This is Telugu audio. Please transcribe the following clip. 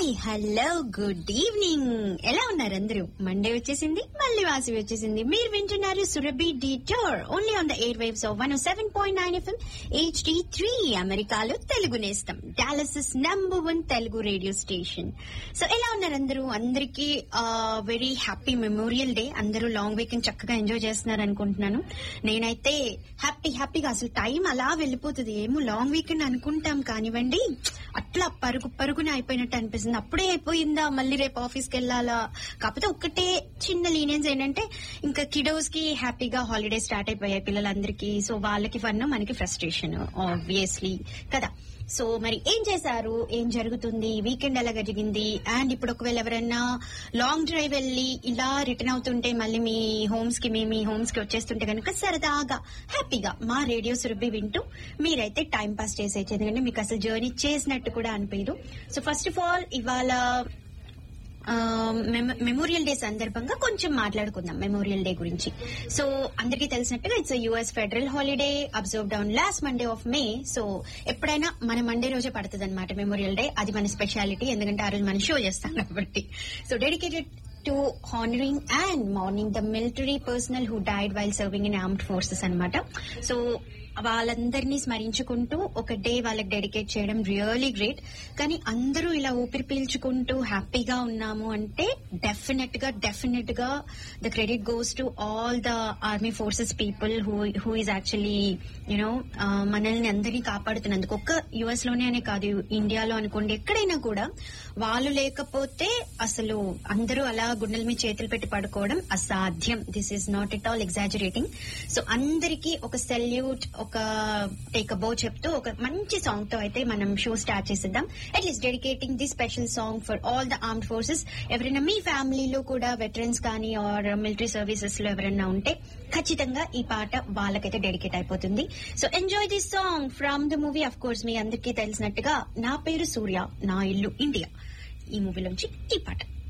హాయ్ హలో గుడ్ ఈవినింగ్ ఎలా ఉన్నారు అందరూ మండే వచ్చేసింది మళ్ళీ వాసి వచ్చేసింది మీరు వింటున్నారు Surabhi detour only on the air waves of one seven point nine FM HD three అమెరికాలో తెలుగు నేస్తం Dallas's number one Telugu radio station so ఎలా ఉన్నారు అందరూ అందరికీ వెరీ హ్యాపీ మెమోరియల్ డే అందరూ లాంగ్ వీకెండ్ చక్కగా ఎంజాయ్ చేస్తున్నారు అనుకుంటున్నాను నేనైతే హ్యాపీ హ్యాపీగా అసలు టైం అలా వెళ్ళిపోతుంది ఏమో లాంగ్ వీకెండ్ అనుకుంటాం కానివ్వండి అట్లా పరుగు పరుగున అయిపోయినట్టు అనిపిస్తుంది అప్పుడే అయిపోయిందా మళ్ళీ రేపు ఆఫీస్కి వెళ్ళాలా కాకపోతే ఒక్కటే చిన్న లీనియన్స్ ఏంటంటే ఇంకా కిడోస్ కి హ్యాపీగా హాలిడే స్టార్ట్ అయిపోయాయి పిల్లలందరికీ సో వాళ్ళకి ఫన్ మనకి ఫ్రస్ట్రేషన్ ఆబ్వియస్లీ కదా సో మరి ఏం చేశారు ఏం జరుగుతుంది వీకెండ్ ఎలా జరిగింది అండ్ ఇప్పుడు ఒకవేళ ఎవరైనా లాంగ్ డ్రైవ్ వెళ్ళి ఇలా రిటర్న్ అవుతుంటే మళ్ళీ మీ హోమ్స్ కి మీ మీ హోమ్స్ కి వచ్చేస్తుంటే కనుక సరదాగా హ్యాపీగా మా రేడియో సురభి వింటూ మీరైతే టైం పాస్ చేసేయచ్చు ఎందుకంటే మీకు అసలు జర్నీ చేసినట్టు కూడా అనిపించదు సో ఫస్ట్ ఆఫ్ ఆల్ ఇవాళ మెమోరియల్ డే సందర్భంగా కొంచెం మాట్లాడుకుందాం మెమోరియల్ డే గురించి సో అందరికీ తెలిసినట్టుగా it's U S federal holiday observed on last Monday of May so ఎప్పుడైనా మన మండే రోజే పడుతుంది అనమాట మెమోరియల్ డే అది మన స్పెషాలిటీ ఎందుకంటే ఆ రోజు మనం షో చేస్తాం కాబట్టి so dedicated to honouring and mourning the military personnel who died while serving in armed forces అనమాట సో వాళ్ళందరినీ స్మరించుకుంటూ ఒక డే వాళ్ళకి డెడికేట్ చేయడం రియలీ గ్రేట్ కానీ అందరూ ఇలా ఊపిరి పీల్చుకుంటూ హ్యాపీగా ఉన్నాము అంటే డెఫినెట్ గా డెఫినెట్ గా the credit goes to all the army forces people who who is actually you know మనల్ని అందరినీ కాపాడుతున్నందుకు ఒక్క యుఎస్ లోనే అనే కాదు ఇండియాలో అనుకోండి ఎక్కడైనా కూడా వాళ్ళు లేకపోతే అసలు అందరూ అలా గుండెల మీద చేతులు పెట్టి పడుకోవడం అసాధ్యం this is not at all exaggerating so అందరికీ ఒక సెల్యూట్ ఒక టేక్ బో చెప్తూ ఒక మంచి సాంగ్ తో అయితే మనం షో స్టార్ట్ చేసేద్దాం at least dedicating the special song for all the armed forces ఎవరైనా మీ ఫ్యామిలీలో కూడా వెటరన్స్ కానీ ఆర్ మిలిటరీ సర్వీసెస్ లో ఎవరైనా ఉంటే ఖచ్చితంగా ఈ పాట వాళ్ళకైతే డెడికేట్ అయిపోతుంది so enjoy this song from the movie of course మీ అందరికీ తెలిసినట్టుగా నా పేరు సూర్య నా ఇల్లు ఇండియా ఈ మూవీలోంచి ఈ పాట